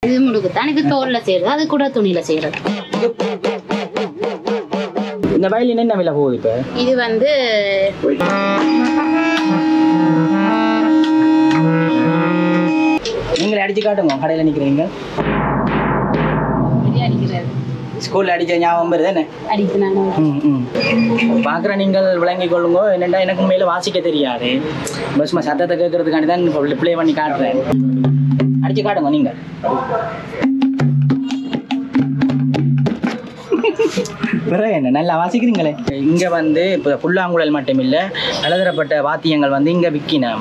இது முடுக்குத்தான் இது தோல்ல செய்யறது அது கூட துணியில செய்யறது இந்த வயலின் என்ன விலை போகுது இப்போ இது வந்து நீங்களே அடிச்சு காட்டுங்க கடையில் நிற்கிறீங்க இப்படி அடிக்கிறது ஸ்கூலில் அடிச்ச ஞாபகம் வருது என்ன அடித்து நான் ம் ம் பார்க்குற நீங்கள் விளங்கிக் கொள்ளுங்க என்னென்னா எனக்கு மேலே வாசிக்க தெரியாது பஸ்மா சத்தத்தை கேட்கறதுக்காண்டி தான் இப்போ ப்ளே பண்ணி காட்டுறேன் அடிச்சு காட்டுங்க நீங்கள் பிறகு என்ன நல்லா வாசிக்கிறீங்களே இங்கே வந்து இப்போ புல்லாங்குழல் மட்டும் இல்லை பலதரப்பட்ட வாத்தியங்கள் வந்து இங்கே விற்கினோம்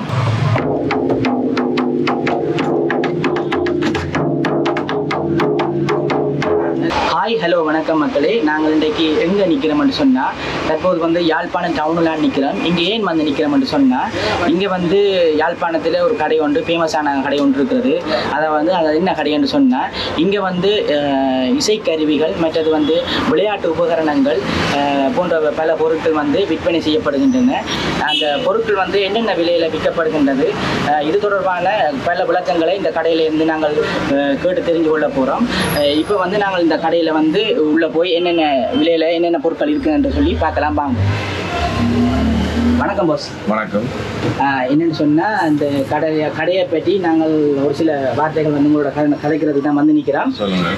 ஹாய் ஹலோ வணக்கம் மக்களே நாங்கள் இன்றைக்கு எங்கே நிற்கிறோம்னு சொன்னால் தற்போது வந்து யாழ்ப்பாணம் டவுனில் நிற்கிறோம் இங்கே ஏன் வந்து நிற்கிறோம்னு சொன்னால் இங்கே வந்து யாழ்ப்பாணத்தில் ஒரு கடை ஒன்று ஃபேமஸான கடை ஒன்று இருக்கிறது அதை வந்து அது என்ன கடைன்னு சொன்னால் இங்கே வந்து அஹ், இசைக்கருவிகள் மற்றது வந்து விளையாட்டு உபகரணங்கள் அஹ், போன்ற பல பொருட்கள் வந்து விற்பனை செய்யப்படுகின்றன அந்த பொருட்கள் வந்து என்னென்ன விலையில் விற்கப்படுகின்றது அஹ், இது தொடர்பான பல விளக்கங்களை இந்த கடையில இருந்து நாங்கள் அஹ், கேட்டு தெரிஞ்சு கொள்ள போகிறோம் இப்போ வந்து நாங்கள் இந்த கடையில் வந்து உள்ளே போய் என்னென்ன விலையில் என்னென்ன பொருட்கள் இருக்குன்னு சொல்லி பார்க்கலாம் வாங்க வணக்கம் பாஸ் வணக்கம் என்னென்னு சொன்னால் அந்த கடையை கடையை பற்றி நாங்கள் ஒரு சில வார்த்தைகள் வந்து உங்களோட கதை கதைக்கிறதுக்கு தான் வந்து நிற்கிறோம் சொல்லுங்க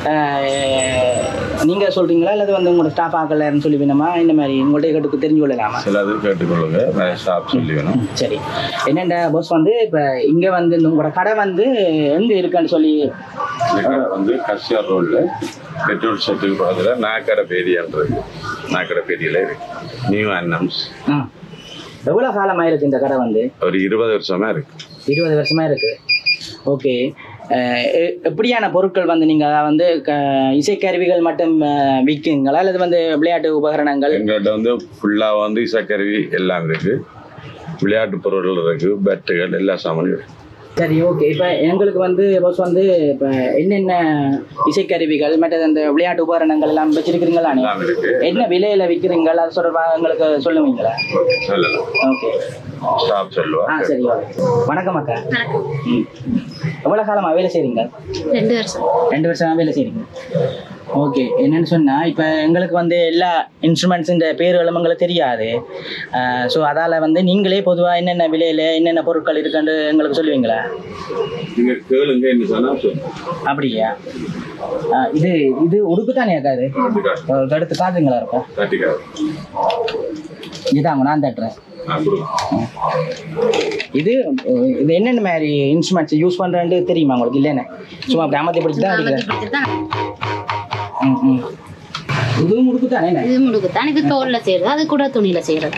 நீங்கள் சொல்கிறீங்களா அல்லது வந்து உங்களோட ஸ்டாஃப் ஆக்கலன்னு சொல்லி வேணுமா இந்த மாதிரி உங்கள்கிட்ட கேட்டு தெரிஞ்சு கொள்ளலாமா சிலது கேட்டுக்கொள்ளுங்க நிறைய ஸ்டாப் சொல்லி வேணும் ம், சரி என்னென்ன பாஸ் வந்து இப்போ இங்கே வந்து இந்த உங்களோட கடை வந்து எங்கே இருக்குன்னு சொல்லி இந்த கடை வந்து கசியார் ரோட்ல பெட்ரோல் ஷெட்டுக்கு பக்கத்துல நாக்கடை பேரியான்றது நாக்கடை பேரியில இருக்கு நியூ அன்னம்ஸ் ஆ எவ்வளோ காலமாக இருக்குது இந்த கடை வந்து ஒரு இருபது வருஷமா இருக்கு இருபது வருஷமா இருக்கு ஓகே எப்படியான பொருட்கள் வந்து நீங்கள் வந்து க இசைக்கருவிகள் மட்டும் அஹ், விற்குங்களா அல்லது வந்து விளையாட்டு உபகரணங்கள் எங்கள்கிட்ட வந்து ஃபுல்லா வந்து இசைக்கருவி எல்லாம் இருக்கு விளையாட்டு பொருட்கள் இருக்கு பேட்டுகள் எல்லா சாமானும் இருக்கு சரி ஓகே இப்போ எங்களுக்கு வந்து பஸ் வந்து இப்போ என்னென்ன இசைக்கருவிகள் மற்றது அந்த விளையாட்டு உபகரணங்கள் எல்லாம் வச்சிருக்கிறீங்களா நீங்க? எல்லாம் இருக்கு என்ன விலையில விற்கிறீங்களா அது தொடர்பாக எங்களுக்கு சொல்லுவீங்களா சொல்லலாம் ஓகே ஸ்டாப் சொல்லுவா ஆ சரி ஓகே வணக்கம் அக்கா வணக்கம் ம் எவ்வளோ காலமாக வேலை செய்கிறீங்க ரெண்டு வருஷம் ரெண்டு வருஷமா வேலை செய்றீங்க ஓகே என்னன்னு சொன்னால் இப்போ எங்களுக்கு வந்து எல்லா இன்ஸ்ட்ருமெண்ட்ஸுன்ற பேர்களும் எங்களுக்கு தெரியாது ஸோ அதால் வந்து நீங்களே பொதுவாக என்னென்ன விலையில் என்னென்ன பொருட்கள் இருக்குன்னு எங்களுக்கு சொல்லுவீங்களா நீங்க கேளுங்க என்ன சொன்னா சொல்லுங்க அப்படியா ஆ, இது இது உடுப்பு தானே அக்கா இது ஒரு எடுத்து காட்டுறீங்களா இருக்கும் தட்டிக்காது இதாங்க நான் தட்டுறேன் நான் கொடுங்க இது அஹ், இது என்னென்ன மாதிரி இன்ஸ்ட்ருமெண்ட்ஸ் யூஸ் பண்ணுறேன்ட்டு தெரியுமா உங்களுக்கு இல்லைன்னு சும்மா அப்படி அமர்த்தி பிடிச்சி தான் அடிக்கிறேன் இப்படித்தான் ம் ம் இதுவும் உடுப்பு தானே என்ன? இது முடுக்குத்தான் இது தோல்ல செய்யறது அது கூட துணியில செய்யறது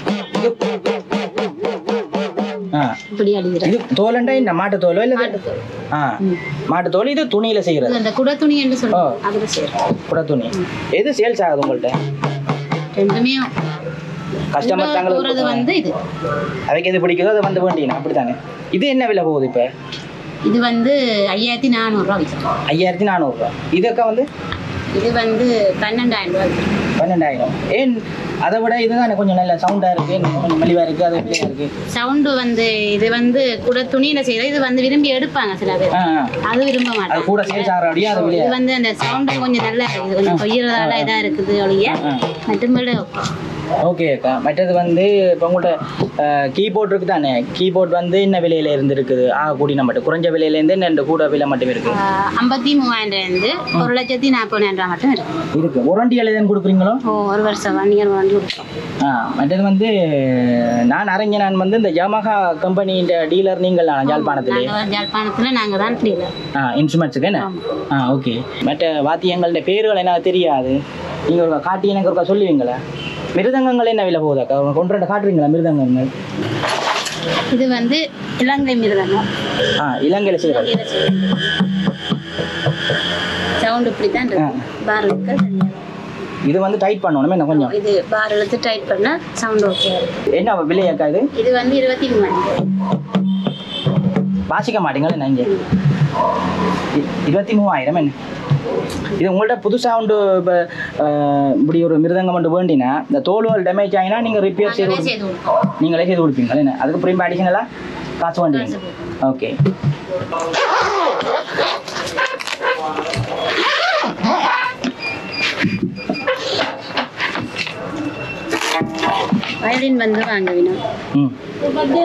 ஆ இப்படி அடிக்கிறது இது தோலண்டா இந்த மாட்டு தோலோ இல்லை மாட்டுத்தோல் ஆ மாட்டு தோல் இது துணியில செய்யறது இது அந்த குட துணி என்று சொல்லுவோம் அதுல செய்யறது கூட துணி எது சேல்ஸ் ஆகுது உங்கள்ட்ட ரெண்டுமே கஸ்டமர் கூட போறது தாங்களுக்கு வந்து இது அதுக்கு எது பிடிக்குதோ அதை வந்து வேண்டியன அப்படித்தானே இது என்ன விலை போகுது இப்போ இது வந்து ஐயாயிரத்தி நானூறுரூவா விற்கிறோம் ஐயாயிரத்தி நானூறுரூவா இதுக்கா வந்து இது வந்து பன்னெண்டாயிரம் ரூபா விற்கிறோம் பன்னெண்டாயிரம் ஏன் அதை விட இதுதான் கொஞ்சம் நல்ல சவுண்டாக இருக்கு கொஞ்சம் மலிவாக இருக்கு அது எப்படியா இருக்கு சவுண்டு வந்து இது வந்து கூட துணியில செய்யறது இது வந்து விரும்பி எடுப்பாங்க சில பேர் ஆ ஆ. அது விரும்ப அது மாட்டாங்க கூட சேல்ஸ் ஆகிறபடியா அது விலையா இது வந்து அந்த சவுண்டு கொஞ்சம் நல்லா இருக்குது கொஞ்சம் கொய்யறதால இதா இருக்குது ஒழிய ஆ மற்றபடி ஓகே அக்கா மற்றது வந்து இப்போ உங்கள்கிட்ட கீபோர்ட் இருக்கு தானே கீபோர்ட் வந்து என்ன விலையில இருந்து இருக்குது ஆ கூடின மட்டும் குறைஞ்ச விலையிலேருந்து ரெண்டு கூட விலை மட்டும் இருக்கு ஐம்பத்தி மூவாயிரம் இருந்து ஒரு லட்சத்தி நாற்பதாயிரம் ரூபா மட்டும் இருக்கு இருக்கு ஒரண்டி எழுதன்னு கொடுக்குறீங்களோ ஓ ஒரு வருஷம் ஒன் இயர் வாங்கி கொடுத்தோம் ஆ மற்றது வந்து நான் அறிஞ நான் வந்து இந்த யமஹா கம்பெனியின் டீலர் நீங்கள் யாழ்ப்பாணத்திலே நாங்கள் யாழ்ப்பாணத்தில் நாங்கள் தான் டீலர் ஆ இன்ஸ்ட்ருமெண்ட்ஸுக்கு என்ன ஆ ஓகே மற்ற வாத்தியங்கள்ட பேர்கள் எனக்கு தெரியாது நீங்கள் ஒரு காட்டி எனக்கு ஒருக்கா சொல்லுவீங்களா மிருதங்கங்கள் என்ன விலை போகுதாக்கா கொண்டு ரெண்டு காட்டுறீங்களா மிருதங்கங்கள் இது வந்து இலங்கை மிருதங்கம் ஆ இலங்கையில் செய்கிறது சவுண்ட் இப்படி தான் ஆ. இருக்கு பார் இருக்கு இது வந்து டைட் பண்ணணும் என்ன கொஞ்சம் இது பார் இழுத்து டைட் பண்ணால் சவுண்ட் ஓகே இருக்கு என்ன விலையாக்கா இது இது வந்து இருபத்தி மூவாயிரம் வாசிக்க மாட்டீங்களா என்ன இங்கே இ- இருபத்தி மூவாயிரம் என்ன இது உங்கள்ட்ட புதுசாக உண்டு இப்போ இப்படி ஒரு மிருதங்கம் மட்டும் வேண்டினா இந்த தோல்வால் டேமேஜ் ஆகினா நீங்கள் ரிப்பேர் செய்து நாங்களே கொடுப்பீங்க. செய்து கொடுப்போம் நீங்களே செய்து கொடுப்பீங்களா என்ன அதுக்கு அப்புறம் அடிஷனலாக காசு வேண்டிங்க காசு கொடுப்போம். ஓகே வயலின் வந்து வாங்குவினோம் ம் வந்து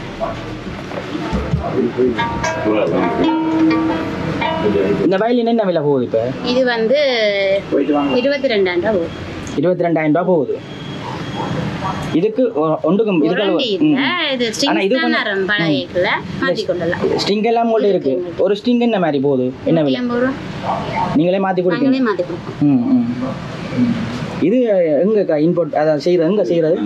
இந்த வயலின் என்ன விலை போகுது இப்போ இது வந்து இருபத்தி ரெண்டாயிரம் ரூபா வரும். இருபத்தி ரெண்டாயிரம் ரூபா போகுது இதுக்கு ஒ- ஒன்றுக்கும் உருண்டி இதுக்கு இல்ல இது ஆனா இது ஸ்ட்ரிங்ஸ் தான் கொஞ்சம்- நரம் பழகிக்கல மாற்றி கொள்ளலாம் ஸ்ட்ரிங் எல்லாம் உங்கள்ட்ட இருக்கு ஒரு ஸ்ட்ரிங் என்ன மாதிரி போகுது என்ன விலை எண்பது ரூபா நீங்களே மாற்றி கொடுப்பீங்க நாங்களே மாற்றி கொடுப்போம் ம் ம் இது எங்கக்கா இன்போர்ட் அதை செய்கிறது எங்கே செய்கிறது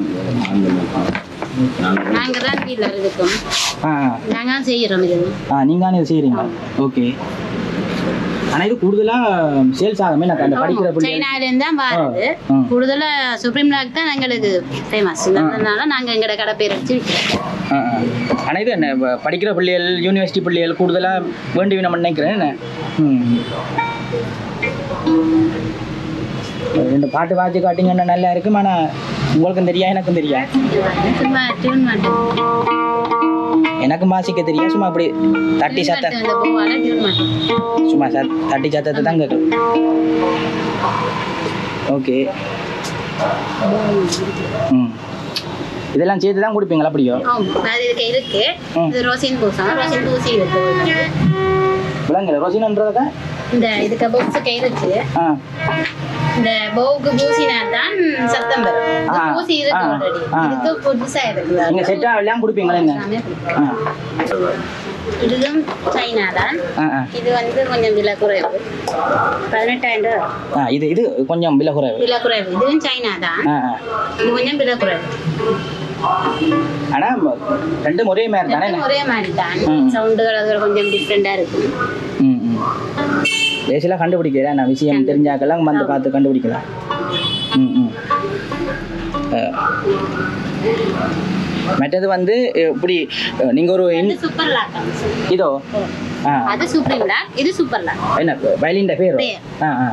நாங்கள் தான் வீட்டில் இருக்கோம் ஆ ஆ. நாங்கள் தான் செய்கிறோம் இது ஆ நீங்கள் தானே இது செய்கிறீங்க ஓகே ஆனால் இது கூடுதலாக சேல்ஸ் ஆகுமே நான் அந்த படிக்கிற பிள்ளை சைனாலேருந்து தான் வருது ஆ. கூடுதலா சுப்ரீம் லாக் தான் எங்களுக்கு ஃபேமஸ் அதனால நாங்கள் எங்களோட கடை பேர் வச்சு விற்கிறோம் ஆனால் இது என்ன இப்ப படிக்கிற பிள்ளைகள் யூனிவர்சிட்டி பிள்ளைகள் கூடுதலாக வேண்டி நம்ம நினைக்கிறேன் என்ன ம் ரெண்டு பாட்டு வாட்சி காட்டிங்கன்னா நல்லா இருக்கும் ஆனால் உங்களுக்கும் தெரியா எனக்கும் தெரியா சும்மா டியூன் மாட்டோம் எனக்கும் வாசிக்க தெரியும் சும்மா அப்படி தட்டி சத்த அந்த போவால டியூன் மாட்டோம் சும்மா சத் தட்டி சத்தத்தை தான் கேட்கும் ஓகே ம் இதெல்லாம் சேர்த்து தான் கொடுப்பீங்களா அப்படியோ ஆமாம் அது இதுக்கு இருக்கு ம். இது ரோசின் பூசம் ரோசின் பூசி இருக்கு விளங்கல ரோசினன்றதா இந்த இதுக்கு பாக்ஸுக்கு இருக்கு ஆ இந்த பவுக்கு பூசினா தான் சத்தம் வரும் இது ஆ, பூசி இருக்கு ஆ, ஆல்ரெடி ஆ. இதுக்கு புதுசா இருக்கு நீங்கள் செட்டாக எல்லாம் கொடுப்பீங்களா என்ன எல்லாமே கொடுக்கும். ஆ இதுவும் சைனா தான் ஆ ஆ இது வந்து கொஞ்சம் விலை குறைவு பதினெட்டாயிரம் ரூபாய் வரும். ஆ இது இது கொஞ்சம் விலை குறைவு விலை குறைவு இதுவும் சைனா தான் ஆ ஆ இது கொஞ்சம் விலை குறைவு ஆனால் ரெண்டும் ஒரே மாதிரி தானே ரெண்டும் ஒரே மாதிரி தான் ம். சவுண்டுகள் அது கொஞ்சம் டிஃப்ரெண்டா இருக்கும் ம் ம் பேசிலாம் கண்டுபிடிக்கிறேன் நான் விஷயம் தெரிஞ்சாக்கெல்லாம் வந்து பார்த்து கண்டுபிடிக்கலாம் ம் ம் அஹ். மற்றது வந்து இப்படி அஹ், நீங்க ஒரு இது இன்- சூப்பர் லாக் இதோ ஆ அது சுப்ரீம் லாக் இது சூப்பர் லாக் என்ன வயலின் பேர் பேர். ஆ ஆ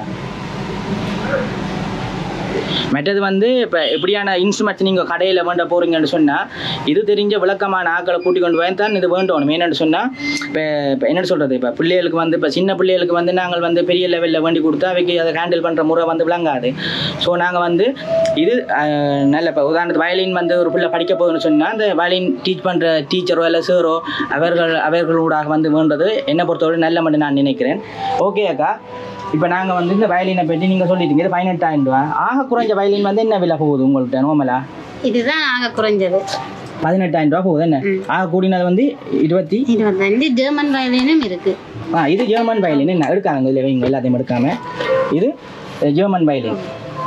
மற்றது வந்து இப்போ எப்படியான இன்ஸ்ட்ருமெண்ட்ஸ் நீங்கள் கடையில் வேண்ட போகிறீங்கன்னு சொன்னால் இது தெரிஞ்ச விளக்கமான ஆக்களை கூட்டி கொண்டு போய் தான் இது வேண்டணும் என்னென்னு சொன்னால் இப்போ இப்போ என்ன சொல்கிறது இப்போ பிள்ளைகளுக்கு வந்து இப்போ சின்ன பிள்ளைகளுக்கு வந்து நாங்கள் வந்து பெரிய லெவலில் வேண்டி கொடுத்தா அவைக்கு அதை ஹேண்டில் பண்ணுற முறை வந்து விளங்காது ஸோ நாங்கள் வந்து இது அஹ், நல்ல இப்போ உதாரணத்துக்கு வயலின் வந்து ஒரு பிள்ளை படிக்க போகுதுன்னு சொன்னால் அந்த வயலின் டீச் பண்ணுற டீச்சரோ இல்லை சாரோ அவர்கள் அவர்களூடாக வந்து வேண்டது என்னை பொறுத்தவரை நல்ல மட்டும் நான் நினைக்கிறேன் ஓகே அக்கா இப்போ நாங்கள் வந்து இந்த வயலினை பற்றி நீங்கள் சொல்லிட்டீங்க இது பதினெட்டாயிரம் ரூபா ஆக குறைஞ்ச வயலின் வந்து என்ன விலை போகுது உங்கள்கிட்ட நோமலா இதுதான் ஆக குறைஞ்சது பதினெட்டாயிரம் ரூபா போகுது என்ன ம். ஆக கூடினது வந்து இருபத்தி இது வந்து ஜெர்மன் வயலினும் இருக்கு ஆ இது ஜெர்மன் வயலின் என்ன எடுக்காங்க இதில் வைங்க எல்லாத்தையும் எடுக்காம இது அஹ், ஜெர்மன் வயலின்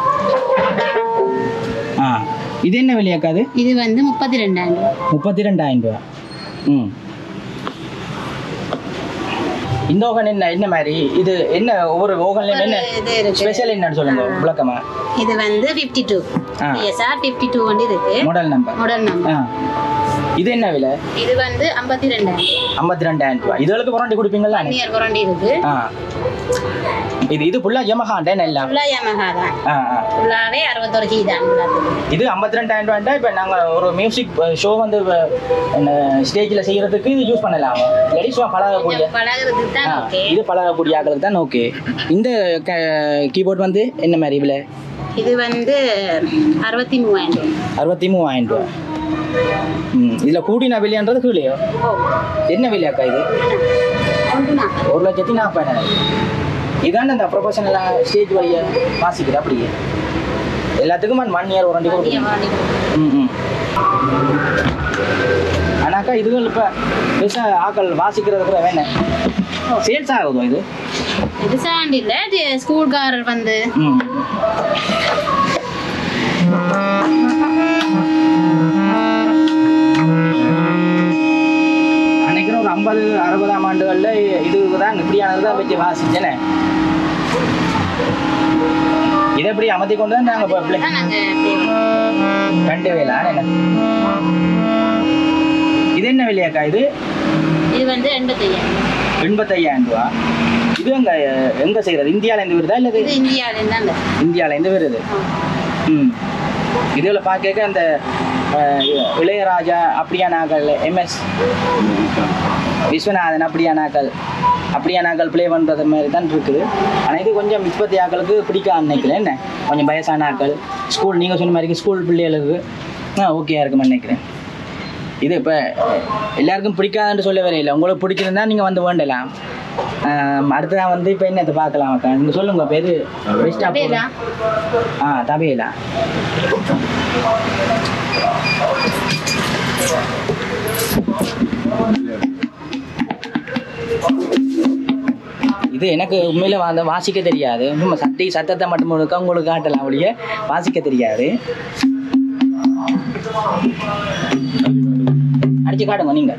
ஆ இது என்ன விலையாக்கா அது இது வந்து முப்பத்தி ரெண்டாயிரம் ரூபாய் முப்பத்தி ரெண்டாயிரம் ரூபா ம் இந்த ஓகன் என்ன என்ன மாதிரி இது என்ன ஒவ்வொரு ஓகன்லையும் என்ன இது இருக்கு ஸ்பெஷல் என்னன்னு சொல்லுங்க விளக்கமா இது வந்து ஃபிஃப்டி டூ ஆ. பிஎஸ்ஆர் ஃபிஃப்டி டூ வந்து இருக்கு மாடல் நம்பர் மாடல் நம்பர் ஆ இது என்ன விலை இது வந்து ஐம்பத்தி ரெண்டாயிரம் ஐம்பத்தி ரெண்டாயிரம் ரூபா இதுகளுக்கு புரண்டி கொடுப்பீங்களா ஒன் இயர் வாரண்டி இருக்கு ஆ இது இது ஃபுல்லாக ஜெமஹாண்டேன் எல்லாம் ஃபுல்லா யமஹா தான் ஆ ஆ ஃபுல்லாவே அறுபத்தொரு கீ தான் எல்லாத்துக்கும் இது ஐம்பத்தி ரெண்டாயிரம் ரூபாய்ட்டா இப்போ நாங்கள் ஒரு மியூசிக் ஷோ வந்து ஸ்டேஜில் செய்கிறதுக்கு இது யூஸ் பண்ணலாம் இல்லாட்டி சும்மா பழகக்கூடிய கொஞ்சம் பழகுறதுக்கு தான் ஆ, ஓகே இது பழகக்கூடிய ஆக்களுக்கு தான் ஓகே இந்த கீபோர்ட் வந்து என்ன மாதிரி விலை இது வந்து அறுபத்தி மூவாயிரம் ரூபாய். அறுபத்தி மூவாயிரம் ரூபா ம் இதில் கூடின விலைன்றது கீழேயோ ஓ என்ன விலையாக்கா இது ஒன்று நாற்பது ஒரு லட்சத்தி நாற்பதாயிரம் இதான இந்த ப்ரொஃபஷனலாக ஸ்டேஜ் வழியை வாசிக்குது அப்படியே எல்லாத்துக்கும் one year warranty one year கொடுக்கும் வாரண்டி ம் ம் ஆனாக்கா இதுகள் இப்போ பெருசாக ஆக்கள் வாசிக்கிறது கூட வேணும் சேல்ஸ் ஆகுதோ இது இது சாண்ட் இல்ல இது ஸ்கூல்காரர் வந்து ம் நினைக்கிறேன் ஒரு ஐம்பது அறுபதாம் ஆண்டுகளில் இதுதான் இப்படியானது தான் வச்சு வாசிச்சேனே இதை எப்படி அமர்த்தி கொண்டு தான் நாங்கள் இப்போ பிள்ளை தான் நாங்க play ரெண்டு வேலை என்ன இது என்ன விலையாக்கா இது இது வந்து எண்பத்தையாயிரம் எண்பத்தையாயிரம் ரூபா இது எங்க எங்க செய்யறது இந்தியால இருந்து வருதா இல்லது இது இந்தியாவிலேருந்து தான் வருது. இந்தியால இருந்து வருது ஆ. ம் இதுல பார்க்க அந்த அஹ், இளையராஜா அப்படியானாக்கள் எம்எஸ் விஸ்வநாதன் அப்படியானாக்கள் அப்படியானாக்கள் ப்ளே பண்ணுறது மாதிரி தான் இருக்குது ஆனால் இது கொஞ்சம் இப்பத்தி ஆக்களுக்கு பிடிக்க நினைக்கிறேன் என்ன கொஞ்சம் வயசான ஆக்கள் ஸ்கூல் நீங்கள் சொன்ன மாதிரி ஸ்கூல் பிள்ளைகளுக்கு ஆ ஓகேயா இருக்குமா நினைக்கிறேன் இது இப்போ எல்லாருக்கும் பிடிக்காதுன்னு சொல்ல வரையில உங்களுக்கு பிடிச்சிருந்தா நீங்கள் வந்து வேண்டலாம் ஆம், அடுத்ததான் வந்து இப்போ என்னத்தை பார்க்கலாம் அக்கா நீங்கள் சொல்லுங்க பேர் பெஸ்ட்டாக தபேலா. ஆ தபேலா இது எனக்கு உண்மையில வந்து வாசிக்க தெரியாது சும்மா சட்டி சத்தத்தை மட்டும் முழுக்க உங்களுக்கு காட்டலாம் ஒழிய வாசிக்க தெரியாது அடிச்சு காட்டுங்க நீங்க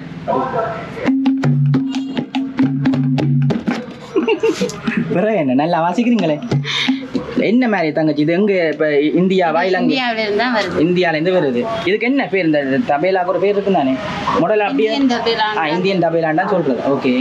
பிறகு என்ன நல்லா வாசிக்கிறீங்களே என்ன மாதிரி தங்கச்சி இது எங்க இப்ப இந்தியாவா இலங்கை இந்தியாவில இருந்தா வருது இந்தியால இருந்து வருது இதுக்கு என்ன பேர் இந்த தபேலாக்கு ஒரு பேர் இருக்கு தானே முதல்ல அப்படியே இந்தியன் தபேலா. ஆ இந்தியன் தபேலான்னு தான் சொல்றது ஓகே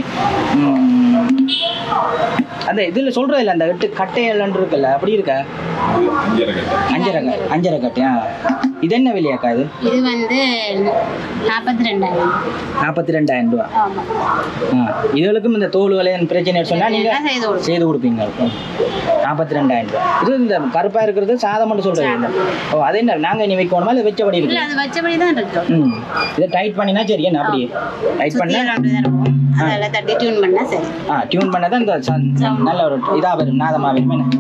அந்த இதுல சொல்றது இல்ல அந்த எட்டு கட்டையல்லன்னு இருக்குல்ல அப்படி இருக்கா அஞ்சரை கட்டை அஞ்சரை க- அஞ்சரை கட்டை ஆ இது என்ன விலையாக்கா இது இது வந்து நாற்பத்தி ரெண்டாயிரம் நாற்பத்தி ரெண்டாயிரம் ரூபா ஆமா ஆ இதுகளுக்கும் இந்த தோல் விலையன் பிரச்சனை சொன்னா நீங்க எல்லாம் செய்து கொடுப்போம். செய்து கொடுப்பீங்க நாற்பத்தி ரெண்டாயிரம் ரூபா இது இந்த கருப்பா இருக்கிறது சாதம் மட்டும் சொல்றீங்க இல்ல? ஓ அது என்ன நாங்க இனி வைக்கணுமா இல்லை வச்சபடி இல்ல இருக்கு அது வச்சபடி தான் இருக்கு ம் இதை டைட் பண்ணினா சரி என்ன அப்படியே டைட் பண்ணா சுத்தியெல்லாம் அப்படிதான் இருக்கும் அதெல்லாம் தட்டி டியூன் பண்ணா சரி ஆ டியூன் பண்ணால் தான் இந்த ச- நல்ல ஒரு இதாக வரும் நாதமாக வரும் என்ன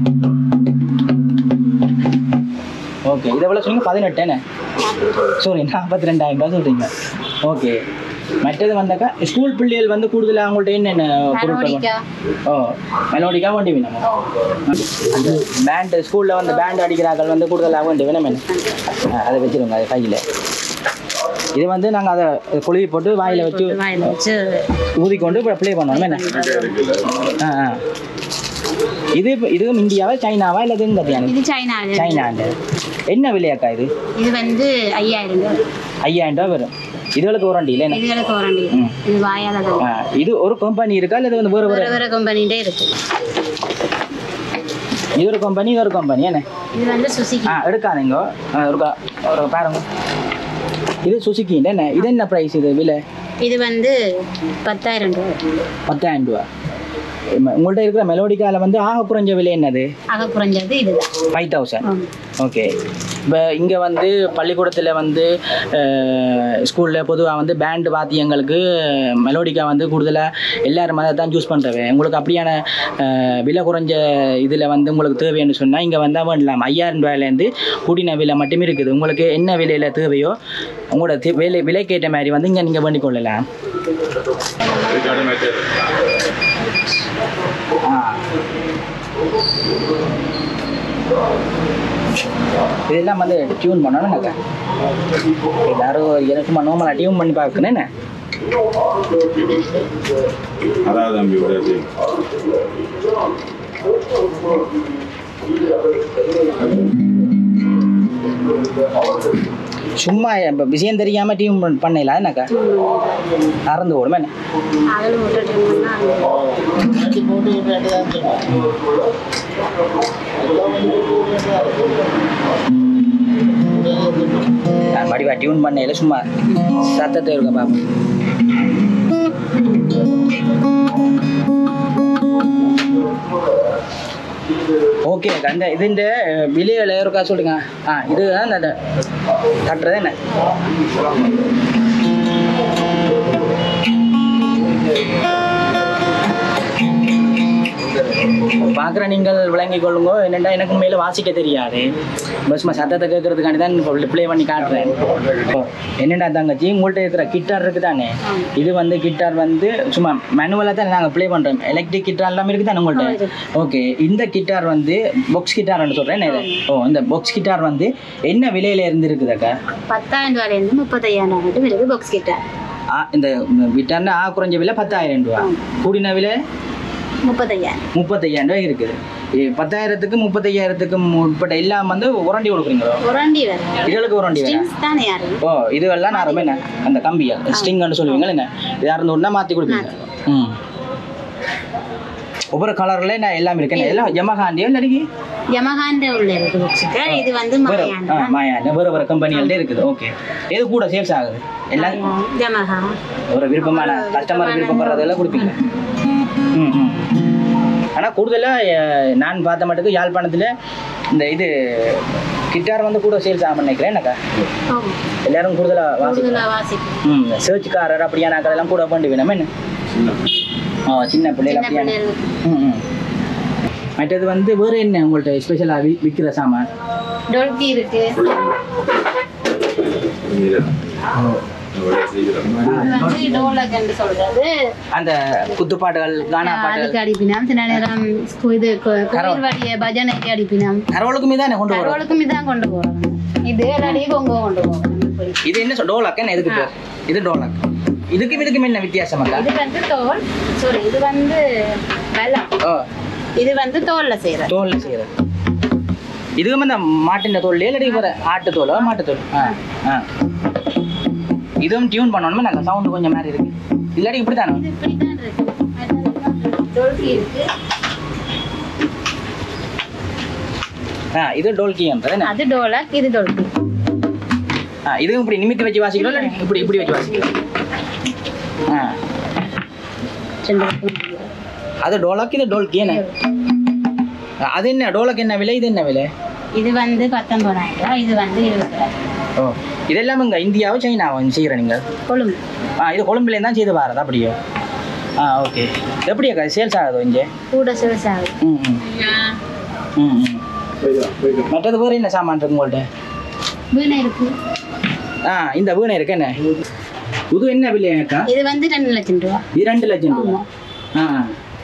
ஓகே இதை எவ்வளோ சொன்னீங்க பதினெட்டு என்ன சாரி நாற்பத்தி ரெண்டாயிரம் ரூபா சொல்கிறீங்க ஓகே மற்றது வந்தாக்கா ஸ்கூல் பிள்ளைகள் வந்து கூடுதலாக அவங்கள்ட்ட என்னென்ன பொருட்கள் ஹார்மோனிக்கா ஓ மெலோடிக்காக வேண்டி வேணும் அந்த பேண்டு ஸ்கூலில் வந்து பேண்ட் அடிக்கிறார்கள் வந்து கூடுதலாக வேண்டி வேணும் என்ன ஆ, அதை வச்சிருங்க அது கையில் இது வந்து நாங்கள் அதை குழுவி போட்டு வாயில் வச்சு வாயில வச்சு ஊதிக்கொண்டு இப்போ ப்ளே பண்ணணும் என்ன ஆ ஆ இது இப்ப- இதுவும் இந்தியாவா சைனாவா இல்லை இதுவும் கத்தியானு இது சைனாவில் சைனாண்டு என்ன விலையாக்கா இது இது வந்து ஐயாயிரம் ரூபாய் ஐயாயிரம் ரூபா வரும் இதுகளுக்கு வாரண்டி இல்லை என்ன இதுகளுக்கு வாரண்டி ம். இது வாயால தான் ஆ, இது ஒரு கம்பெனி இருக்கா இல்லை இது வந்து வேறு வேற வேறு வேற கம்பெனிட்டே இருக்கு இது ஒரு கம்பெனி இது ஒரு கம்பெனி என்ன இது வந்து சுசுகி ஆ எடுக்காதீங்க ஆ, இருக்கா ஒரு பாருங்க இது சுசுக்கி என்ன இது என்ன ப்ரைஸ் இது விலை இது வந்து பத்தாயிரம் ரூபாய் பத்தாயிரம் ரூபா உம், உங்கள்ட்ட இருக்கிற மெலோடிக்கால வந்து ஆக குறைஞ்ச விலை என்னது ஆக குறைஞ்சது இதுதான் ஃபைவ் தௌசண்ட் ஆமா. ஓகே இப்போ இங்கே வந்து பள்ளிக்கூடத்தில் வந்து ஸ்கூலில் பொதுவாக வந்து பேண்டு வாத்தியங்களுக்கு மெலோடிக்கா வந்து கூடுதலாக எல்லாரும் அதை தான் சூஸ் பண்ணுறவே உங்களுக்கு அப்படியான அஹ், விலை குறைஞ்ச இதில் வந்து உங்களுக்கு தேவைன்னு சொன்னால் இங்கே வந்தால் வேண்டலாம் ஐயாயிரம் ரூபாயிலேருந்து கூடின விலை மட்டுமே இருக்குது உங்களுக்கு என்ன விலையில் தேவையோ உங்களோட தே- விலை விலைக்கேற்ற மாதிரி வந்து இங்கே நீங்கள் வேண்டிக் கொள்ளலாம் இதுக்கான மெட்டீரியல் ஆ இதெல்லாம் வந்து டியூன் பண்ணணும் நாங்கள் எல்லாரும் எனக்கு சும்மா நார்மலாக டியூன் பண்ணி பார்க்கணும் என்ன அதாவது தம்பி விட சும்மா இப்போ விஷயம் தெரியாமல் டியூன் பண்ணல என்னக்கா அறந்து ஓடும் என்ன அதில் மட்டும் tune பண்ணா நான் மடிவா டியூன் பண்ணல சும்மா சத்தத்தை இருக்க பாப்போம் ஓகே அந்த இதுன்ற விலையில இருக்கா சொல்லுங்க ஆ இதுதான் அந்த தட்டுறது என்ன பார்க்குற நீங்கள் விளங்கிக் கொள்ளுங்க என்னென்னா எனக்கு மேலே வாசிக்க தெரியாது பஸ் சும்மா சத்தத்தை கேட்கறதுக்காண்டி தான் இப்போ ப்ளே பண்ணி காட்டுறேன் என்னடா தங்கச்சி உங்கள்கிட்ட இருக்கிற கிட்டார் இருக்குது தானே இது வந்து கிட்டார் வந்து சும்மா மேனுவலாக தான் நாங்கள் ப்ளே பண்ணுறோம் எலக்ட்ரிக் கிட்டார் எல்லாமே இருக்குது தானே உங்கள்கிட்ட ஓகே இந்த கிட்டார் வந்து பாக்ஸ் கிட்டார்னு சொல்கிறேன் இது ஓ இந்த பாக்ஸ் கிட்டார் வந்து என்ன விலையில இருந்து இருக்குதாக்கா பத்தாயிரம் ரூபாயிலேருந்து முப்பத்தையாயிரம் ரூபாய் மட்டும் இருக்குது பாக்ஸ் கிட்ட ஆ இந்த கிட்டார்னா ஆ குறைஞ்ச விலை பத்தாயிரம் ரூபா கூடின விலை முப்பத்தையாயிரம் முப்பத்தையாயிரம் ரூபாய் இருக்குது இ- பத்தாயிரத்துக்கு முப்பத்தையாயிரத்துக்கு உட்பட்ட எல்லாம் வந்து உரண்டி கொடுக்குறீங்களோ உரண்டி வேறு இதுகளுக்கு உரண்டி வேற ஸ்ட்ரிங்ஸ் தானே யாரு ஓ இதுவெல்லாம் நான் ரொம்ப என்ன அந்த கம்பியா ஸ்ட்ரிங்னு சொல்லுவீங்களா என்ன இது அறுநூறு ஒன்றா மாற்றி கொடுப்பீங்க ம் ஒவ்வொரு கலர்ல நான் எல்லாமே இருக்கேன் எல்லாம் ஜமகாண்டியா இல்லாட்டி யமஹான்ற உள்ள இருக்கு பாக்ஸுக்கு இது வந்து வேறு மாயாண்டா ஆ மாயா வேறு வேறு கம்பெனிகள்ட்ட இருக்குது ஓகே எது கூட சேல்ஸ் ஆகுது எல்லாம் யமஹா ஒரு விருப்பமான கஸ்டமர் விருப்பப்படுறதெல்லாம் கொடுப்பீங்க ம் ம் ஆனால் கூடுதலாக நான் பார்த்த மட்டுக்கு யாழ்ப்பாணத்தில் இந்த இது கிட்டார் வந்து கூட சேல்ஸ் ஆகும் நினைக்கிறேன் எனக்கா ஆமா எல்லாரும் கூடுதலாக வாசி கூடுதலா வாசிப்பு ம் சர்ச்சுக்காரர் அப்படியான ஆட்கள் கூட பண்ணி வேணும் என்ன ஆ சின்ன பிள்ளைகள் சின்ன அப்படியான பிள்ளைகளுக்கு ம் ம் மற்றது வந்து வேறு என்ன உங்கள்கிட்ட ஸ்பெஷலாக வி விற்கிற சாமான் டொல்கி இருக்கு இது வந்து டோலக்னு சொல்றது அந்த குத்துப்பாட்டுகள் கானா பாட்டுகள் அதுக்கு அடிப்பினாம் சில நேரம் ஸ்கூ- இது கோ- கோயில் வழிய பஜனைக்கு அடிப்பினாம் கரோலுக்குமே தானே கொண்டு வரோம் கரோலுக்கும் இதான் கொண்டு போறாங்க இது இல்லாட்டி கொங்கோ கொண்டு போறாங்க இப்படி. இது என்ன சொல் டோலக் என்ன எதுக்கு பேர் இது டோலக் இதுக்கும் இதுக்கும் என்ன வித்தியாசம் அல்ல இது வந்து தோல் சாரி இது வந்து வெள்ளம் ஓ இது வந்து தோல்ல செய்யற தோல்ல செய்யறது இதுவும் இந்த மாட்டின் தோல் இல்லாட்டி வேற ஆட்டு தோலோ மாட்டு தோல் ஆ ஆ இதுவும் டியூன் பண்ணணுமே நல்ல சவுண்டு கொஞ்சம் மாதிரி இருக்கு இல்லாட்டி இப்படி தானே இது இப்படிதான் இருக்கு டொல்கி இருக்கு ஆ இது டோல்கின்றது என்ன அது டோலக் இது டொல்கி ஆ இதுவும் இப்படி நிமித்தி வச்சு வாசிக்கிறோம் இல்லை இப்படி இப்படி வச்சு வாசிக்கிறோம் ஆ ரெண்டு பக்கம் இருக்கு. அது டோலக் இது டோல்கி என்ன ஆ, அது என்ன டோலக் என்ன விலை இது என்ன விலை இது வந்து பத்தொன்பதாயிரம் ரூபாய் இது வந்து இருபதாயிரம் ஓ இதெல்லாம் இங்கே இந்தியாவோ சைனாவோ செய்கிற நீங்கள் கொழும்பு ஆ இது கொழும்புலேருந்து தான் செய்து வரது அப்படியோ ஆ ஓகே எப்படி அக்கா சேல்ஸ் ஆகுது இங்கே கூட சேல்ஸ் ஆகுது ம் ம் ம் ம் மற்றது வேறு என்ன சாமான் இருக்கு உங்கள்கிட்ட வீணை இருக்கு ஆ இந்த வீணை இருக்கு என்ன இது என்ன விலை அக்கா இது வந்து ரெண்டு லட்சம் ரூபா இது ரெண்டு லட்சம் ரூபா ஆமா. ஆ ஆ.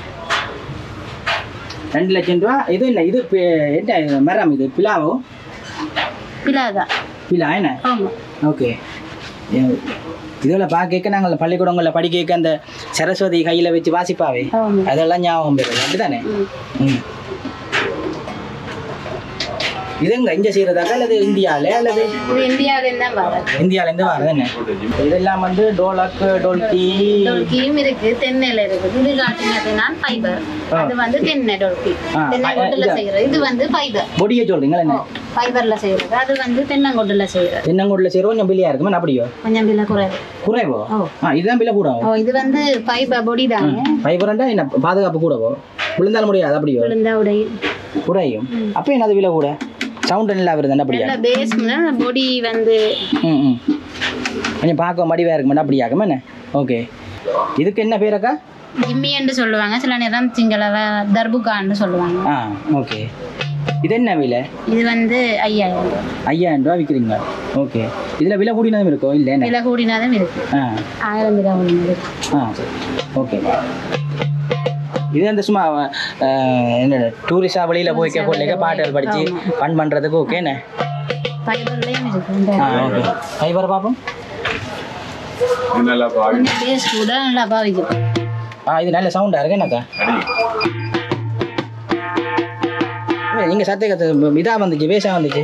ரெண்டு லட்சம் ரூபா இது இல்லை இது பி- என்ன இது மரம் இது பிலாவோ பிலாதா பிலா என்ன ஆமா ஓகே இதில் பார்க்க நாங்கள் பள்ளிக்கூடங்களில் படிக்க அந்த சரஸ்வதி கையில் வச்சு வாசிப்பாவே ஆமா அதெல்லாம் ஞாபகம் பெறுது அப்படிதானே ம். ம் இதுங்க இங்கே செய்கிறதாக்கா அல்லது இந்தியாவிலே அல்லது இது இந்தியாவிலேருந்து தான் வர்றது இந்தியாவிலேருந்து வரது என்ன இதெல்லாம் வந்து டோலக் டோல்கி டொல்கியும் இருக்கு தென்னையில இருக்குது இது காட்டினதுனா ஃபைபர் ஆ. அது வந்து தென்னை டொல்கி ஆ, தென்னை ஆ, கொட்டுல இது- செய்யறது இது வந்து ஃபைபர் பொடியை சொல்கிறீங்களா என்ன ஃபைபர்ல செய்யறது அது வந்து தென்னங்கொட்டுல செய்யறது தென்னங்கூட்டில் செய்கிற கொஞ்சம் பில்லியாக இருக்குமே அப்படியோ கொஞ்சம் விலை குறைவு குறைவோ ஓ. ஆ இதுதான் பில்லை கூட ஓ இது வந்து ஃபைபர் பொடி தாங்க ஃபைபரண்டா என்ன பாதுகாப்பு கூடவோ விழுந்தாலும் முடியாது அப்படியோ விழுந்தா உடைய குறையும் அப்போ என்னது விலை கூட சவுண்ட் நல்லா வருது அப்படியா நல்ல பேஸ் பொடி வந்து ம் ம் கொஞ்சம் பார்க்க மடிவாக இருக்க மாட்டா அப்படி ஆகுமா என்ன ஓகே இதுக்கு என்ன பேரக்கா ஜிம்மின்னு சொல்லுவாங்க சில நேரம் சிங்களவ தர்புகான்னு சொல்லுவாங்க ஆ ஓகே இது என்ன விலை இது வந்து ஐயாயிரம் ரூபாய். ஐயாயிரம் ரூபா விற்கிறீங்க ஓகே இதில் விலை கூடினதும் இருக்கோ இல்லை என்ன விலை கூடினாதான் இருக்கு ஆ ஆயிரம் விலை ஒன்று இருக்கு ஆ சரி ஓகே இது அந்த சும்மா அஹ், என்ன டூரிஸ்டாக வெளியில் போய் பிள்ளைங்க பாட்டுகள் படித்து ஃபன் பண்ணுறதுக்கு ஓகே என்ன ஃபைபர்லேயும் இருக்கு இந்த ஆ ஓகே ஃபைபர் பார்ப்போம் நல்லா பாவி கொஞ்சம் பேஸ் கூட நல்லா பாவிக்கும் ஆ இது நல்ல சவுண்டாக இருக்கு என்னக்கா நீங்கள் சத்த கத்து இதாக வந்துச்சு பேஸாக வந்துச்சு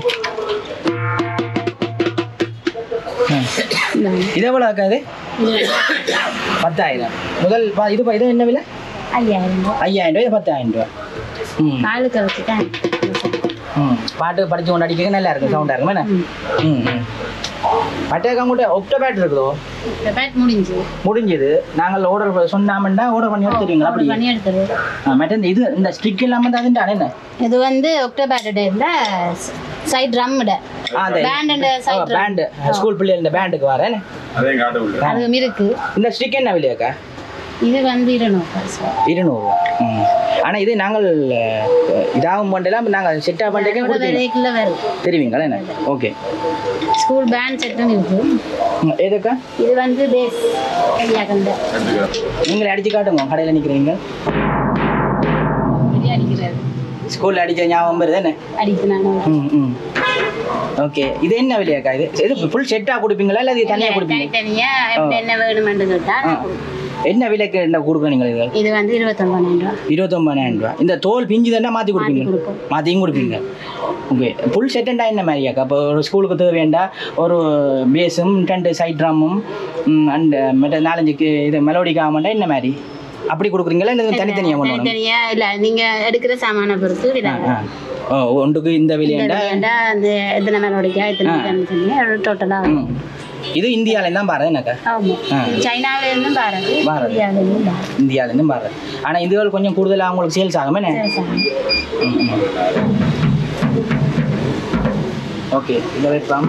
ம். இது எவ்வளோ அக்கா இது பத்தாயிரம் முதல் பா இது பா- இது என்ன விலை ஐயாயிரம் ரூபாய் ஐயாயிரம் ரூபாய் இது பத்தாயிரம் ரூபா ம் காலுக்கு வச்சுட்டேன் ம் பாட்டு படிச்சு கொண்டு அடிக்க நல்லா இருக்கும் சவுண்டாக இருக்கும் என்ன ம் ம் பட்டாக்கா கூட ஒக்டோபேட் இருக்குதோ இந்த பேட் முடிஞ்சு முடிஞ்சது நாங்கள் ஆர்டர் சொன்னாமண்டா ஆர்டர் பண்ணி எடுத்துருவீங்களா அப்படி பண்ணி எடுத்துரு மற்ற இந்த இது இந்த ஸ்டிக் இல்லாமல் தான் அதுண்டானே என்ன இது வந்து ஒக்டோபர் இந்த சைட் ட்ரம்முட ஆ, அந்த band side drum band school பிள்ளைகள் இந்த பேண்டுக்கு வரேன் அதையும் காட்ட முடியல அதுவும் இருக்கு இந்த ஸ்டிக் என்ன விலையாக்கா இது வந்து இருநூறு காசு இருநூறுவா ம் ஆனால் இது நாங்கள் அஹ், இதாகும் பண்ணலாம் நாங்கள் செட்டாக பண்ணிட்டே இதோட கொடுத்துருவோம் விலைக்குள்ள வரும் தெரியுங்களா என்ன ஓகே ஸ்கூல் பேண்ட் செட்டும் இருக்கு ம், எதுக்கா இது வந்து பேஸ் ஐயா கண்ட நீங்களே அடிச்சு காட்டுங்க கடையில் நிற்கிறீங்க இப்படி அடிக்கிறது ஸ்கூலில் அடிச்ச ஞாபகம் வருது என்ன அடிக்கிறாங்க ம் ம் ஓகே இது என்ன விலையாக்கா இது இது ஃபுல் செட்டாக கொடுப்பீங்களா இல்லை இது தனியாக கொடுப்பீங்க தனித்தனியா எப்படி என்ன வேணுமென்று கேட்டா ஆ. என்ன விலைக்கு என்ன கொடுக்குறீங்க இது இது வந்து இருபத்தொன்பதாயிரம் ரூபா இருபத்தொம்பதாயிரம் ரூபா இந்த தோல் பிஞ்சு தானே மாற்றி கொடுப்பீங்க கொடுப்போம். மாற்றியும் கொடுப்பீங்க ஓகே ஃபுல் செட்டண்டா என்ன மாதிரியாக்கா இப்போ ஒரு ஸ்கூலுக்கு தேவையாண்டா ஒரு பேஸும் ரெண்டு சைட் ட்ரம்மும் அண்ட் மற்ற நாலஞ்சு கி- இது மெலோடிக்கு ஆகமாட்டா என்ன மாதிரி அப்படி கொடுக்குறீங்களா இல்லை தனித்தனியாக கொண்டு வரணும் தனித்தனியா இல்ல நீங்க எடுக்கிற சாமான பொறுத்து விலை ஆ ஓ ஒன்றுக்கு இந்த விலையாண்டா வேண்டா அந்த எத்தனை மேலோடிக்கா எத்தனை தனித்தனியா டோட்டலா ம் இது இந்தியாவிலேருந்து தான் பாரு என்னக்கா ஆமா ஆ. சைனாவில இருந்தும் பாருங்க பாரது. இந்தியாவில இருந்தும் பாருங்க இந்தியாவிலேருந்து பாரு ஆனால் இதுகள் கொஞ்சம் கூடுதலாக அவங்களுக்கு சேல்ஸ் ஆகுமே என்ன? ம் ம். ஓகே இதை வைப்பாம்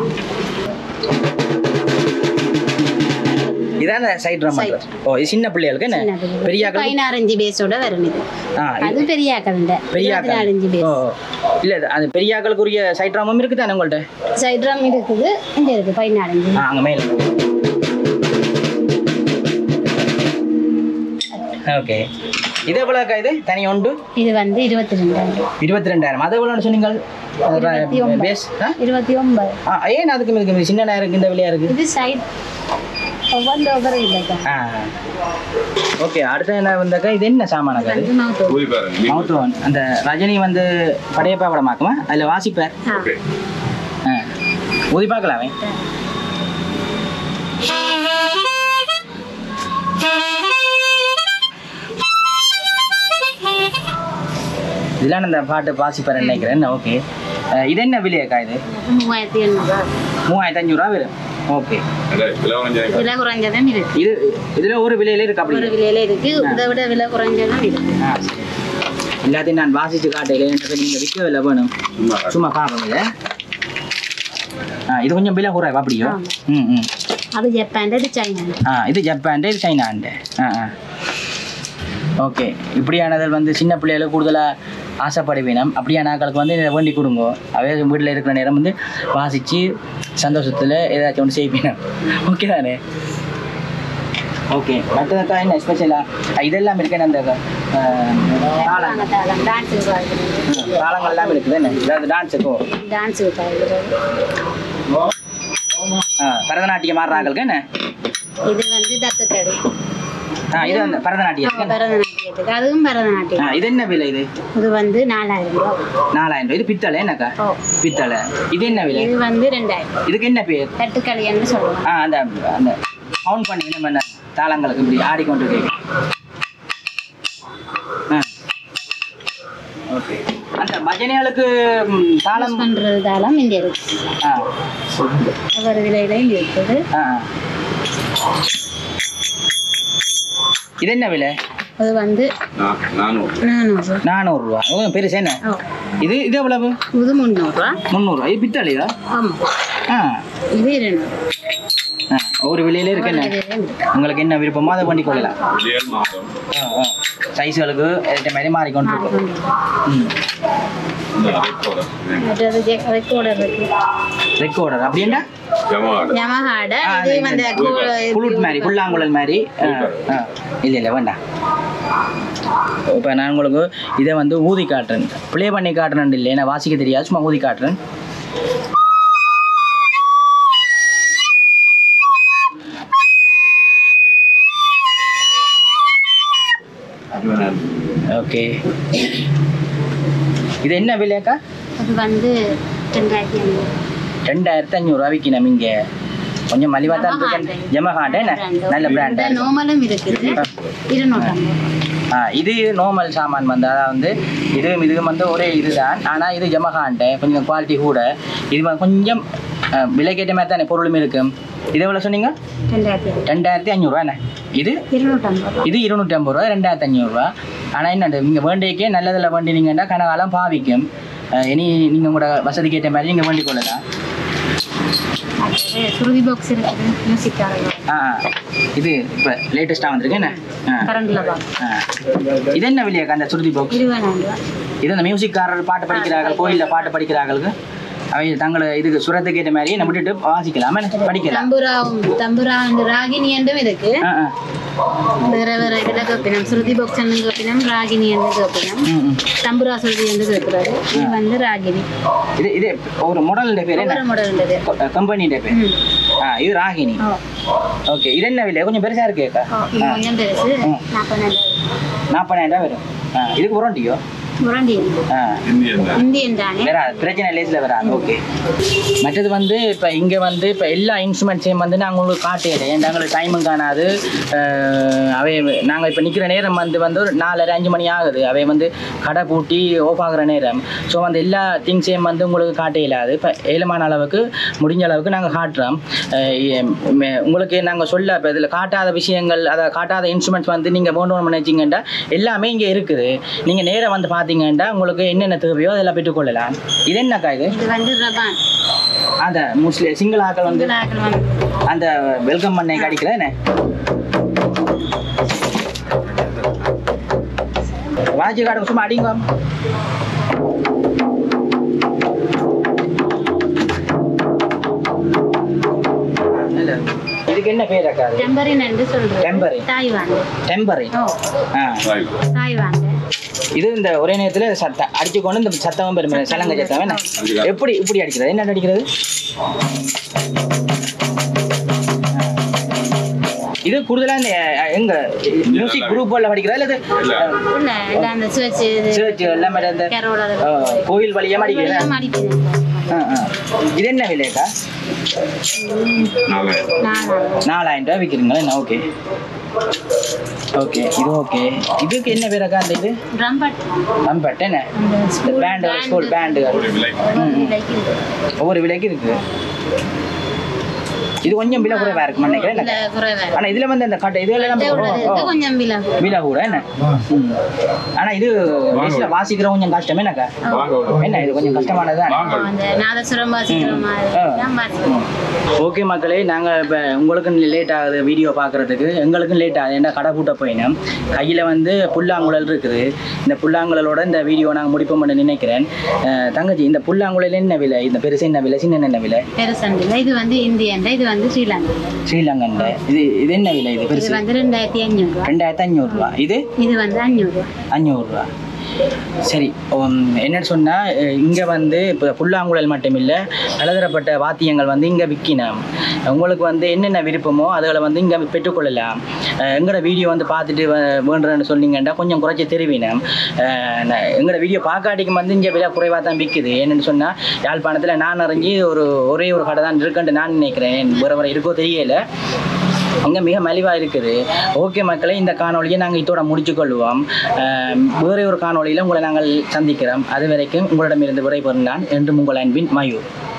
இதான சைட் ட்ரம் Side. ஓ இது சின்ன பிள்ளைகளுக்கு என்ன சின்ன பிள்ளைகள். பெரிய பதினாறஞ்சு பேஸோட வரும் இது ஆ அது பெரிய கலண்ட பெரிய பதினாலஞ்சு ஓ பேஸ் ஓ. இல்ல இது அது பெரிய ஆக்களுக்குரிய சைட் ட்ராமும் இருக்கு தானே உங்கள்கிட்ட சைட் ட்ரம் இருக்குது இங்க இருக்கு பதினாலஞ்சு ஆ அங்க மேல ஓகே இது எவ்வளோக்கா இது தனி உண்டு இது வந்து இருபத்தி ரெண்டாயிரம் இருபத்தி ரெண்டாயிரம் அது எவ்வளோன்னு சொன்னீங்க இருபத்தி ஒன்பது. பேஸ் ஆ இருபத்தி ஒன்பது ஆ, ஏன் அதுக்கு இதுக்கு சின்ன நேரம் இருக்கு இந்த விலையா இருக்கு இது சைட் ஒவ்வொரு ஒவ்வொரு இல்லைக்கா ஆ ஓகே அடுத்து என்ன வந்தாக்கா இது என்ன சாமானக்கா அது வந்து மவுத்து கூலி பாருங்க மவுத் ஓன் அந்த ரஜினி வந்து படையப்பா படமாக்குமா அதில் வாசிப்பார் ஆ. ஓகே ஆ ஊதி பார்க்கலாமே இதெல்லாம் அந்த பாட்டு வாசிப்பார் நினைக்கிறேன் ஓகே இது என்ன விலையாக்கா இது மூவாயிரத்தி எண்ணூறு மூவாயிரத்தி அஞ்சூறுரூவா வரும் ஓகே விலை கொஞ்சம் விலை குறைஞ்சதும் இருக்கு இது இதில் ஒரு விலையில இருக்கு ஒரு அப்படி விலையில இருக்கு இதை விட விலை குறைஞ்சதும் இருக்கு ஆ சரி எல்லாத்தையும் நான் வாசிச்சு காட்டையில் எனக்கு நீங்கள் விற்கவில்லை வேணும் சும்மா சும்மா பார்ப்போம் இதை ஆ இது கொஞ்சம் விலை குறைவா அப்படியோ ஆமா. ம் ம் அது ஜப்பான் இது சைனா ஆ இது ஜப்பான் இது சைனாண்டு ஆ ஆ ஓகே இப்படியானதில் வந்து சின்ன பிள்ளைகளுக்கு கூடுதலாக ஆசைப்படுவீனம் அப்படியான ஆட்களுக்கு வந்து இதை வேண்டி கொடுங்க அவே வீட்டில் இருக்கிற நேரம் வந்து வாசித்து சந்தோஷத்தில் ஏதாச்சும் ஒன்று செய்வீனம் ஓகே தானே ஓகே மற்றதுக்கா என்ன ஸ்பெஷலாக இதெல்லாம் இருக்கேன் அந்த ஆ, தாளம் தாளம் டான்ஸுக்கு பாடுறது ம், தாளங்கள் எல்லாம் இருக்குது என்ன இதாவது டான்ஸுக்கோ டான்ஸுக்கு பாடுறது ஆ பரதநாட்டியம் ஆடுறாங்களுக்கு என்ன இது வந்து தத்துக்கடி ஆ இது அந்த பரதநாட்டியம் பரதநாட்டியத்துக்கு அதுவும் பரதநாட்டியம் ஆ இது என்ன விலை இது இது வந்து நாலாயிரம் ரூபா நாலாயிரம் ரூபாய் இது பித்தளை என்னக்கா ஓ பித்தளை இது என்ன விலை இது வந்து ரெண்டாயிரம் இதுக்கு என்ன பேர் தட்டுக்களின்னு சொல்லுவாங்க ஆ அந்த அந்த கவுண்ட் பண்ணி நம்ம என்ன தாளங்களுக்கு இப்படி ஆடிக்கொண்டு இருக்கு ஆ ஓகே அந்த பஜனைகளுக்கு ம், தாளம் யூஸ் பண்றது தாளம் இங்க இருக்கு ஆ ஒவ்வொரு விலையிலையும் இருக்குது ஆ ஆ. இது என்ன விலை அது வந்து நான் நானூறு நானூறு நானூறுரூவா ஓ பெருசு என்ன ஓ இது இது எவ்வளவு இது முந்நூறுரூவா முந்நூறுரூவா இது பித்தளையா ஆமாம் ஆ இது இருநூறு ஆ ஒரு விலையில இருக்கு என்ன உங்களுக்கு என்ன விருப்பமோ அதை பண்ணி கொள்ளலாம் ஏழு மாதம் சைஸ்களுக்கு ஏற்ற மாதிரி மாறிக்கொண்டு இருக்கும் ம் இந்த ரெக்கோட மற்றது ரெக்கார்டர் இருக்கு ரெக்கார்டர் அப்படின்னா ஜமாடு யமஹாட ஆ, இது இந்த- வந்து இந்த புளுட் மாதிரி புல்லாங்குழல் மாதிரி ஆ, ஆ. இல்லை இல்லை வேண்டாம் இப்போ நான் உங்களுக்கு இதை வந்து ஊதி காட்டுறேன் ப்ளே பண்ணி காட்டுறேன் இல்லை நான் வாசிக்க தெரியாது சும்மா ஊதி காட்டுறேன் ஓகே இது என்ன விலையாக்கா அது வந்து ரெண்டாயிரத்தி ஐநூறு ரெண்டாயிரத்தி அஞ்சூறுரூவா விற்கணும் இங்கே கொஞ்சம் மலிவாக தான் இருக்கு ஜமஹாண்ட என்ன நல்ல பிராண்ட் நார்மலும் இருக்குது இருநூற்றம்பது ஆ இது நார்மல் சாமான் வந்து அதாவது வந்து இதுவும் இதுவும் வந்து ஒரே இதுதான் ஆனால் இது ஜமஹாண்ட கொஞ்சம் குவாலிட்டி கூட இது வந்து கொஞ்சம் ஆ, விலைக்கேற்ற மாதிரி தானே பொருளும் இருக்கும் இது எவ்வளோ சொன்னீங்க ரெண்டாயிரத்தி ஐநூறு ரெண்டாயிரத்தி அஞ்சூறுரூவா என்ன இது இருநூற்றம்பது ரூபா இது இருநூற்றி ஐம்பது ரூபா ரெண்டாயிரத்தி அஞ்சூறுரூவா ஆனால் என்ன நீங்கள் வேண்டியக்கே நல்லதில் வேண்டினீங்கன்னா கனகாலம் பாவிக்கும் ஆ, இனி நீங்கள் உங்களோட வசதிக்கு ஏற்ற மாதிரி நீங்கள் வேண்டிக் கொள்ளலாம் அடுத்தது சுருதி பாக்ஸ் இருக்குது மியூசிக் ஆ ஆ. இது இப்போ லேட்டஸ்ட்டாக வந்திருக்கு என்ன ஆ கரண்டில் பா ஆ. இது என்ன விலையாக்கா அந்த சுருதி பாக்ஸ் இருபதாயிரம் ரூபா இது அந்த மியூசிக்காரர் பாட்டு படிக்கிறார்கள் கோயிலில் பாட்டு படிக்கிறார்களுக்கு அவை தங்களை இதுக்கு சுரத்துக்கு ஏற்ற மாதிரி நம்ம விட்டுட்டு வாசிக்கலாம் என்ன? படிக்கலாம் தம்புராவும் தம்புரா அந்த ராகினி என்றும் இருக்கு ஆ ஆ வேற வேற இதுல கப்பினம் சுருதி பாக்ஸ் என்று கப்பினம் ராகினி என்று கப்பினம் ம் ம் தம்புரா சுருதி என்று கேட்கிறாரு இது வந்து ராகினி இது இது ஒரு மாடலுடைய பேர் என்ன ஒவ்வொரு மாடல் இருந்தது கம்பெனியுடைய பேர் ம். ஆ இது ராகினி ஓ ஓகே இது என்ன விலை கொஞ்சம் பெருசாக இருக்கேக்கா ஓ இது கொஞ்சம் பெருசு ம். நாற்பதாயிரம் நாற்பதாயிரம் வரும் ஆ இதுக்கு புரண்டியோ முரண்டி ஆ இந்தியன் தான் இந்தியன் தானே வராது பிரச்சனை லேஸில் வராது ஓகே மற்றது வந்து இப்போ இங்கே வந்து இப்போ எல்லா இன்ஸ்ட்ருமெண்ட்ஸையும் வந்து நாங்கள் உங்களுக்கு காட்டியது ஏன் எங்களுக்கு டைமும் காணாது அஹ், அவை நாங்கள் இப்போ நிற்கிற நேரம் வந்து வந்து ஒரு நாலரை அஞ்சு மணி ஆகுது அவை வந்து கடை பூட்டி ஓஃப் ஆகுற நேரம் ஸோ அந்த எல்லா திங்ஸையும் வந்து உங்களுக்கு காட்ட இயலாது இப்போ ஏழுமான அளவுக்கு முடிஞ்ச அளவுக்கு நாங்கள் காட்டுறோம் அஹ், எ- மெ- உங்களுக்கு நாங்கள் சொல்ல இப்போ இதில் காட்டாத விஷயங்கள் அதை காட்டாத இன்ஸ்ட்ருமெண்ட்ஸ் வந்து நீங்கள் வேணும் நினைச்சிங்கன்னா எல்லாமே இங்கே இருக்குது நீங்கள் நேரம் வந்து பார்த்தீங்கன்னா உங்களுக்கு என்னென்ன தேவையோ அதெல்லாம் பெற்றுக்கொள்ளலாம் இது என்னக்கா இது இது வந்து ரபான் அந்த முஸ்லிம் சிங்கள ஆக்கள் வந்து ஆக்கள் வந்து அந்த வெல்கம் பண்ணை அடிக்கல என்ன வாஜி கார்டு சும்மா அடிங்க இல்ல. இதுக்கு என்ன பேர் அக்கா அது டெம்பரின் என்று சொல்றது டெம்பரி. தாய்வான் டெம்பரை ஓ ஆ தாய்வான் இது இந்த ஒரே நேரத்தில் சத்த அடிச்சு கொண்டு இந்த சத்தமும் பெருமை சலங்க சத்தம் என்ன எப்படி இப்படி அடிக்கிறது என்ன அடிக்கிறது இது கூடுதலா இந்த அஹ், எங்க மியூசிக் குரூப் எல்லாம் படிக்கிறதா இல்லது இல்ல. உள்ள இல்ல அந்த சுவச்சு சர்ச் எல்லாமே அந்த கேரோட அஹ், கோயில் வழியா அடிக்கிறதா அடிக்கிறேன் ஆ, ஆ. இது என்ன விலைக்கா நாலாயிரம் நானா நாலாயிரம் ரூபாய் விற்கிறீங்களா என்ன ஓகே ஓகே இது ஓகே இதுக்கு என்ன பேரக்கா அந்த இது ட்ரம் பட் நம்பட் என்ன அந்த இந்த ஸ்கூல் பேண்டு ஸ்கூல் பேண்டு ஒரு விலை விலைக்கு இருக்கு. ஒவ்வொரு விலைக்கு இருக்கு இது கொஞ்சம் விலை குறைவா இருக்குமா நினைக்கிறேன் இல்ல என்ன? குறைவா ஆனா இதுல வந்து இந்த கட்டை இதுல இருக்கு. நம்ம உள்ளது ஓ, இருக்கு, ஓ. கொஞ்சம் விலை விலை கூட என்ன ம். ஆனா இது பேஸ்ல வாசிக்கிற கொஞ்சம் கஷ்டம் என்னக்கா வாங்க ஒரு- என்ன இது கொஞ்சம் கஷ்டமானதுதான் வாங்க ஒரு- அந்த நாதசுரம் வாசிக்கிற மாதிரி ஆ. தான் வாசிக்கிறோம் ஓகே மக்களே நாங்கள் இப்போ உங்களுக்கும் லேட் ஆகுது வீடியோ பார்க்குறதுக்கு எங்களுக்கும் லேட் ஆகுது ஏன்னா கடை பூட்ட போயினோம் கையில் வந்து புல்லாங்குழல் இருக்குது இந்த புல்லாங்குழலோட இந்த வீடியோ நாங்கள் முடிப்போம்னு நினைக்கிறேன் அஹ், தங்கச்சி இந்த புல்லாங்குழல் என்ன விலை இந்த பெருசு என்ன விலை சின்ன என்ன விலை பெருசண்டில் இது வந்து இந்தியன் இது வந்து ஸ்ரீலங்கா ஸ்ரீலங்கண்ட இது இது என்ன விலை இது இது பெருசு வந்து ரெண்டாயிரத்தி ஐநூறுரூவா ரெண்டாயிரத்தி அஞ்சூறுரூவா இது இது வந்து அஞ்சூறுரூவா அஞ்சூறுரூவா சரி உம், என்னன்னு சொன்னால் இங்கே வந்து இப்போ புல்லாங்குழல் மட்டும் இல்லை பலதரப்பட்ட வாத்தியங்கள் வந்து இங்கே விற்கினோம் உங்களுக்கு வந்து என்னென்ன விருப்பமோ அதுகளை வந்து இங்கே பெற்றுக்கொள்ளலாம் அஹ், எங்களோட வீடியோ வந்து பார்த்துட்டு வ- வேண்டுறேன்னு சொன்னீங்கன்னா கொஞ்சம் குறைச்சி தெரிவினோம் எங்களோட வீடியோ பார்க்காட்டிக்கும் வந்து இங்கே விலை குறைவாக தான் விற்குது என்னென்னு சொன்னால் யாழ்ப்பாணத்தில் நான் அறிஞ்சு ஒரு ஒரே ஒரு கடை தான் இருக்குன்ட்டு நான் நினைக்கிறேன் வேறு வேறு இருக்கோ தெரியலை அங்கே மிக மலிவாக இருக்குது ஓகே மக்களே இந்த காணொளியை நாங்கள் இதோட முடிச்சுக்கொள்வோம் அஹ் வேறு ஒரு காணொளியில் உங்களை நாங்கள் சந்திக்கிறோம் அது வரைக்கும் உங்களிடமிருந்து விடைபெறும் நான் என்றும் உங்கள் அன்பின் மயூர்